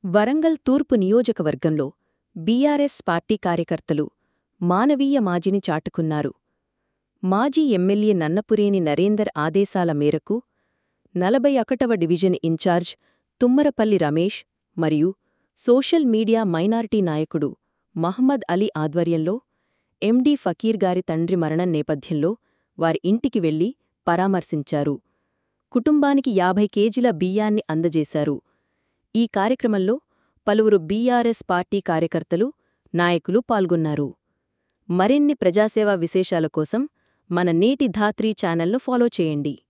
వరంగల్ తూర్పు నియోజకవర్గంలో BRS party కార్యకర్తలు మానవీయ మాజిని చాటుకున్నారు మాజీ ఎమ్మెల్యే నన్నపురేని నరేందర్ ఆదేశాల మేరకు నలభై ఒకటవ డివిజన్ ఇన్ఛార్జ్ తుమ్మరపల్లి రమేష్ మరియు సోషల్ మీడియా మైనారిటీ నాయకుడు మహ్మద్ అలీ ఆధ్వర్యంలో ఎండీ ఫకీర్ గారి తండ్రి మరణం నేపథ్యంలో వారి ఇంటికి వెళ్లి పరామర్శించారు కుటుంబానికి యాభై కేజీల బియ్యాన్ని అందజేశారు ఈ కార్యక్రమంలో పలువురు బీఆర్ఎస్ పార్టీ కార్యకర్తలు నాయకులు పాల్గొన్నారు మరిన్ని ప్రజాసేవా విశేషాల కోసం మన నేటి ధాత్రీ ఛానల్ను ఫాలో చేయండి